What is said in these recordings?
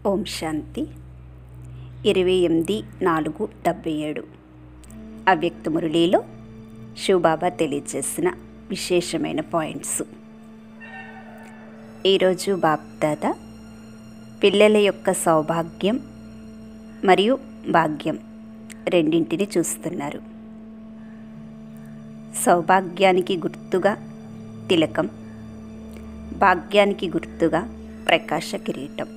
ఓం శాంతి ఇరవై ఎనిమిది నాలుగు డెబ్బై ఏడు అవ్యక్త మురళిలో శివబాబా తెలియజేసిన విశేషమైన పాయింట్స్ ఈరోజు బాప్దాద పిల్లల యొక్క సౌభాగ్యం మరియు భాగ్యం రెండింటిని చూస్తున్నారు సౌభాగ్యానికి గుర్తుగా తిలకం భాగ్యానికి గుర్తుగా ప్రకాశ కిరీటం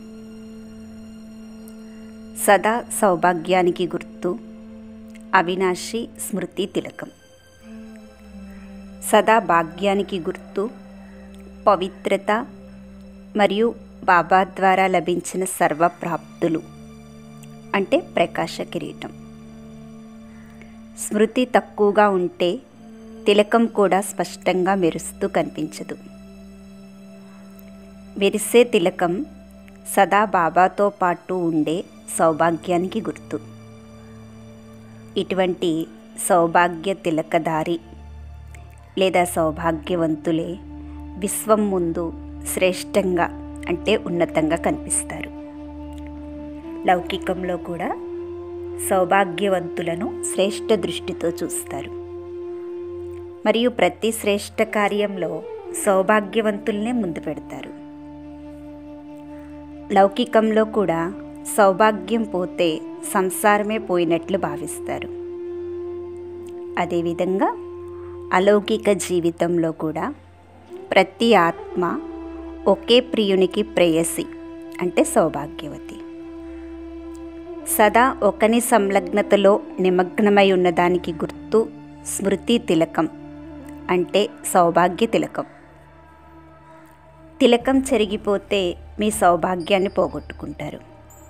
సదా సౌభాగ్యానికి గుర్తు అవినాశి స్మృతి తిలకం సదా భాగ్యానికి గుర్తు పవిత్రత మరియు బాబా ద్వారా లభించిన సర్వప్రాప్తులు అంటే ప్రకాశ కిరీటం స్మృతి తక్కువగా ఉంటే తిలకం కూడా స్పష్టంగా మెరుస్తూ కనిపించదు మెరిసే తిలకం సదా బాబాతో పాటు ఉండే సౌభాగ్యానికి గుర్తు ఇటువంటి సౌభాగ్య తిలకదారి లేదా సౌభాగ్యవంతులే విశ్వం ముందు శ్రేష్టంగా అంటే ఉన్నతంగా కనిపిస్తారు లౌకికంలో కూడా సౌభాగ్యవంతులను శ్రేష్ఠ దృష్టితో చూస్తారు మరియు ప్రతి శ్రేష్ఠ కార్యంలో సౌభాగ్యవంతుల్నే ముందు పెడతారు లౌకికంలో కూడా సౌభాగ్యం పోతే సంసారమే పోయినట్లు భావిస్తారు అదేవిధంగా అలౌకిక జీవితంలో కూడా ప్రతి ఆత్మ ఒకే ప్రియునికి ప్రేయసి అంటే సౌభాగ్యవతి సదా ఒకని సంలగ్నతలో నిమగ్నమై ఉన్నదానికి గుర్తు స్మృతి తిలకం అంటే సౌభాగ్య తిలకం తిలకం చెరిగిపోతే మీ సౌభాగ్యాన్ని పోగొట్టుకుంటారు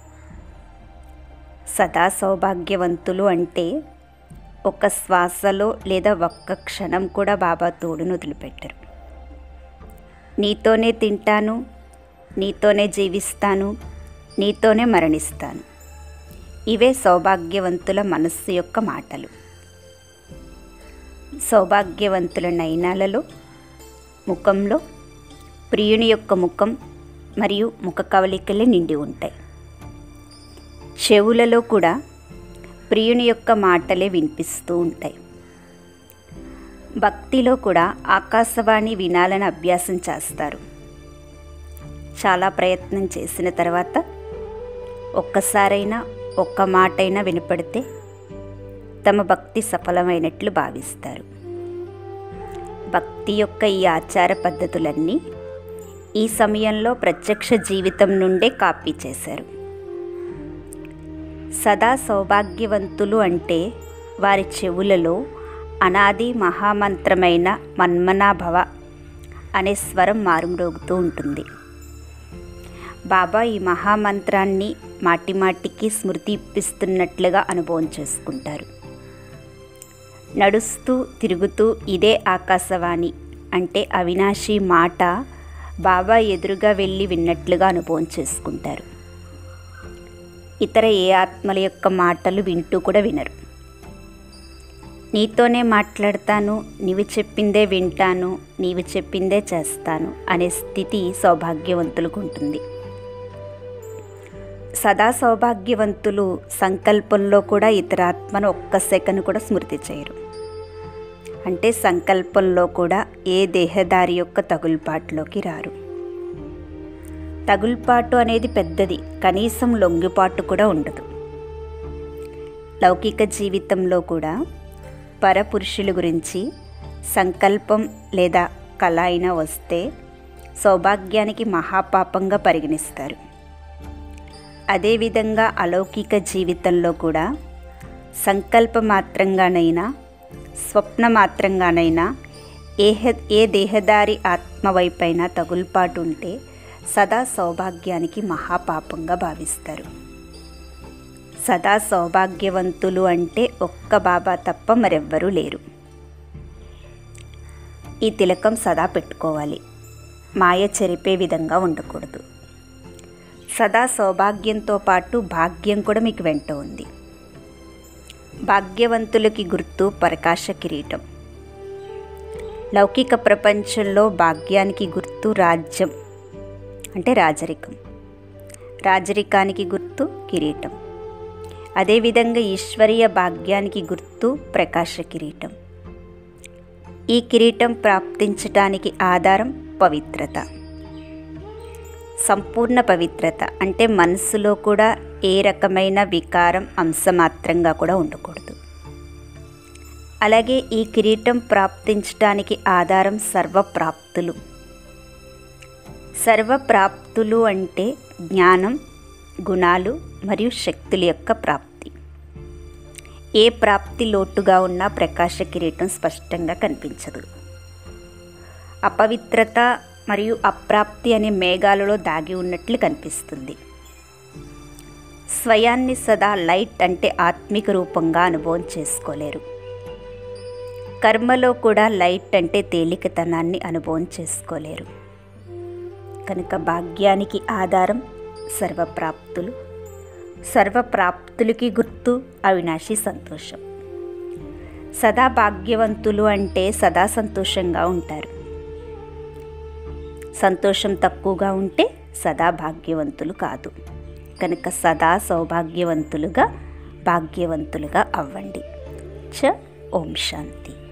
సదా సౌభాగ్యవంతులు అంటే ఒక శ్వాసలో లేదా ఒక్క క్షణం కూడా బాబా తోడును వదిలిపెట్టరు నీతోనే తింటాను నీతోనే జీవిస్తాను నీతోనే మరణిస్తాను ఇవే సౌభాగ్యవంతుల మనస్సు యొక్క మాటలు సౌభాగ్యవంతుల నయనాలలో ముఖంలో ప్రియుని యొక్క ముఖం మరియు ముఖ కవలికలే నిండి ఉంటాయి చెవులలో కూడా ప్రియుని యొక్క మాటలే వినిపిస్తూ ఉంటాయి భక్తిలో కూడా ఆకాశవాణి వినాలని అభ్యాసం చేస్తారు చాలా ప్రయత్నం చేసిన తర్వాత ఒక్కసారైనా ఒక్క మాటైనా వినపడితే తమ భక్తి సఫలమైనట్లు భావిస్తారు భక్తి యొక్క ఈ ఆచార పద్ధతులన్నీ ఈ సమయంలో ప్రత్యక్ష జీవితం నుండే కాపీ చేశారు సదా సౌభాగ్యవంతులు అంటే వారి చెవులలో అనాది మహామంత్రమైన మన్మనాభవ అనే స్వరం మారుమ్రోగుతూ ఉంటుంది బాబా ఈ మహామంత్రాన్ని మాటిమాటికి స్మృతి ఇప్పిస్తున్నట్లుగా అనుభవం చేసుకుంటారు నడుస్తూ తిరుగుతూ ఇదే ఆకాశవాణి అంటే అవినాశి మాట బాబా ఎదురుగా వెళ్ళి విన్నట్లుగా అనుభవం చేసుకుంటారు ఇతర ఏ ఆత్మల యొక్క మాటలు వింటూ కూడా వినరు నీతోనే మాట్లాడతాను నీవు చెప్పిందే వింటాను నీవు చెప్పిందే చేస్తాను అనే స్థితి సౌభాగ్యవంతులకు ఉంటుంది సదా సౌభాగ్యవంతులు సంకల్పంలో కూడా ఇతర ఆత్మను ఒక్క సెకండ్ కూడా స్మృతి చేయరు అంటే సంకల్పంలో కూడా ఏ దేహదారి యొక్క తగులుపాటులోకి రారు తగులుపాటు అనేది పెద్దది కనీసం లొంగిపాటు కూడా ఉండదు లౌకిక జీవితంలో కూడా పరపురుషుల గురించి సంకల్పం లేదా కళ అయినా వస్తే సౌభాగ్యానికి మహాపాపంగా పరిగణిస్తారు అదేవిధంగా అలౌకిక జీవితంలో కూడా సంకల్ప మాత్రంగానైనా స్వప్న మాత్రంగానైనా ఏ ఏ దేహదారి ఆత్మ వైపైనా తగులుపాటు ఉంటే సదా సౌభాగ్యానికి మహాపాపంగా భావిస్తారు సదా సౌభాగ్యవంతులు అంటే ఒక్క బాబా తప్ప మరెవ్వరూ లేరు ఈ తిలకం సదా పెట్టుకోవాలి మాయ చెరిపే విధంగా ఉండకూడదు సదా సౌభాగ్యంతో పాటు భాగ్యం కూడా మీకు వెంట ఉంది భాగ్యవంతులకి గుర్తు ప్రకాశ కిరీటం లౌకిక ప్రపంచంలో భాగ్యానికి గుర్తు రాజ్యం అంటే రాజరికం రాజరికానికి గుర్తు కిరీటం అదేవిధంగా ఈశ్వరీయ భాగ్యానికి గుర్తు ప్రకాశ కిరీటం ఈ కిరీటం ప్రాప్తించటానికి ఆధారం పవిత్రత సంపూర్ణ పవిత్రత అంటే మనసులో కూడా ఏ రకమైన వికారం అంశమాత్రంగా కూడా ఉండకూడదు అలాగే ఈ కిరీటం ప్రాప్తించటానికి ఆధారం సర్వప్రాప్తులు సర్వప్రాప్తులు అంటే జ్ఞానం గుణాలు మరియు శక్తుల యొక్క ప్రాప్తి ఏ ప్రాప్తి లోటుగా ఉన్నా ప్రకాశ కిరీటం స్పష్టంగా కనిపించదు అపవిత్రత మరియు అప్రాప్తి అనే మేఘాలలో దాగి ఉన్నట్లు కనిపిస్తుంది స్వయాన్ని సదా లైట్ అంటే ఆత్మిక రూపంగా అనుభవం చేసుకోలేరు కర్మలో కూడా లైట్ అంటే తేలికతనాన్ని అనుభవం చేసుకోలేరు కనుక భాగ్యానికి ఆధారం సర్వప్రాప్తులు సర్వప్రాప్తులకి గుర్తు అవినాశి సంతోషం సదా భాగ్యవంతులు అంటే సదా సంతోషంగా ఉంటారు సంతోషం తక్కువగా ఉంటే సదా భాగ్యవంతులు కాదు కనుక సదా సౌభాగ్యవంతులుగా భాగ్యవంతులుగా అవ్వండి చ ఓం శాంతి